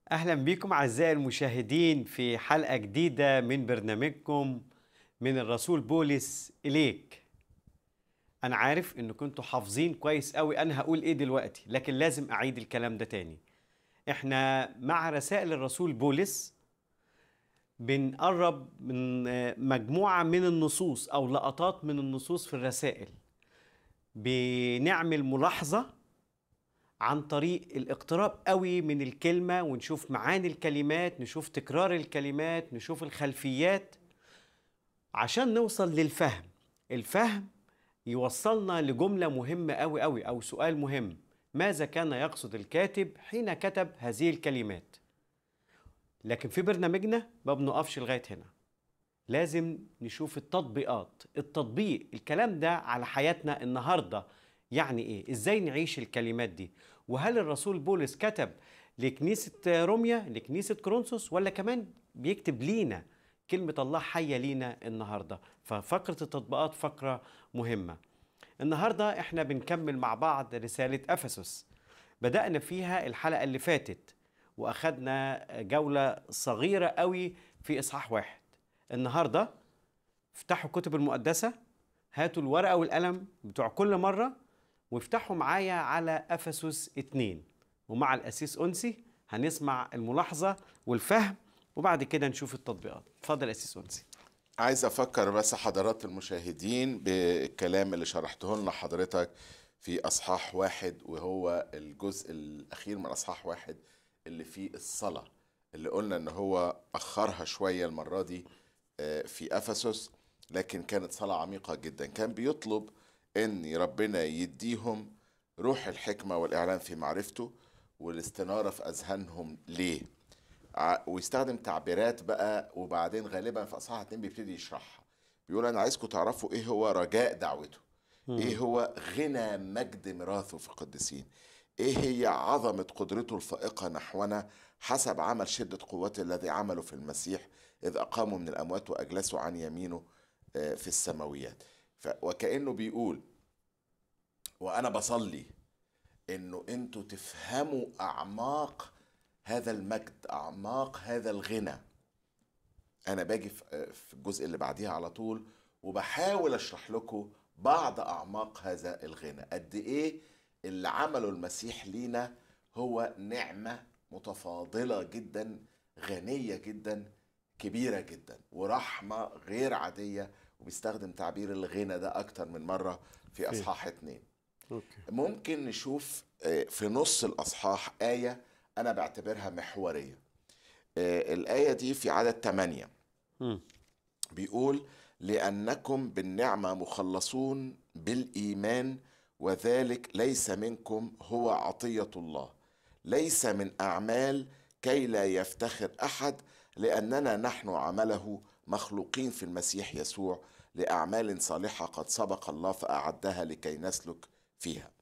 أهلا بكم أعزائي المشاهدين في حلقة جديدة من برنامجكم من الرسول بولس إليك أنا عارف إن كنتوا حافظين كويس قوي أنا هقول إيه دلوقتي لكن لازم أعيد الكلام ده تاني إحنا مع رسائل الرسول بولس بنقرب من مجموعة من النصوص أو لقطات من النصوص في الرسائل بنعمل ملاحظة عن طريق الاقتراب قوي من الكلمة ونشوف معاني الكلمات نشوف تكرار الكلمات نشوف الخلفيات عشان نوصل للفهم الفهم يوصلنا لجملة مهمة قوي قوي أو سؤال مهم ماذا كان يقصد الكاتب حين كتب هذه الكلمات لكن في برنامجنا ما بنقفش لغاية هنا لازم نشوف التطبيقات التطبيق الكلام ده على حياتنا النهارده يعني ايه ازاي نعيش الكلمات دي وهل الرسول بولس كتب لكنيسة روميا لكنيسة كورنثوس ولا كمان بيكتب لينا كلمة الله حية لينا النهاردة ففقرة التطبيقات فقرة مهمة النهاردة احنا بنكمل مع بعض رسالة أفسس بدأنا فيها الحلقة اللي فاتت وأخدنا جولة صغيرة قوي في إصحاح واحد النهاردة افتحوا الكتب المقدسة هاتوا الورقة والقلم بتوع كل مرة وافتحوا معايا على أفسس 2 ومع الأسيس أنسي هنسمع الملاحظة والفهم وبعد كده نشوف التطبيقات اتفضل أسيس أنسي عايز افكر بس حضرات المشاهدين بالكلام اللي شرحته لنا حضرتك في اصحاح واحد وهو الجزء الاخير من اصحاح واحد اللي فيه الصلاه اللي قلنا ان هو اخرها شويه المره دي آه، في افسس لكن كانت صلاه عميقه جدا كان بيطلب ان ربنا يديهم روح الحكمه والاعلان في معرفته والاستناره في اذهانهم ليه ع- ويستخدم تعبيرات بقى وبعدين غالبا في اصحاح اتنين بيبتدي يشرحها بيقول انا عايزكم تعرفوا ايه هو رجاء دعوته ايه هو غنى مجد ميراثه في القديسين ايه هي عظمه قدرته الفائقه نحونا حسب عمل شده قوته الذي عمله في المسيح اذ اقامه من الاموات واجلسه عن يمينه آه، في السماويات ف وكانه بيقول وانا بصلي انه انتوا تفهموا اعماق هذا المجد اعماق هذا الغنى انا باجي في في الجزء اللي بعديها على طول وبحاول اشرح لكم بعض اعماق هذا الغنى قد ايه اللي عمله المسيح لينا هو نعمه متفاضله جدا غنيه جدا كبيره جدا ورحمه غير عاديه وبيستخدم تعبير الغنى ده اكتر من مره في أوكي. اصحاح اتنين أوكي. ممكن نشوف آه، في نص الأصحاح آية أنا بعتبرها محورية آه، الآية دي في عدد 8 مم. بيقول لأنكم بالنعمة مخلصون بالإيمان وذلك ليس منكم هو عطية الله ليس من أعمال كي لا يفتخر أحد لأننا نحن عمله مخلوقين في المسيح يسوع لأعمال صالحة قد سبق الله فأعدها لكي نسلك فيها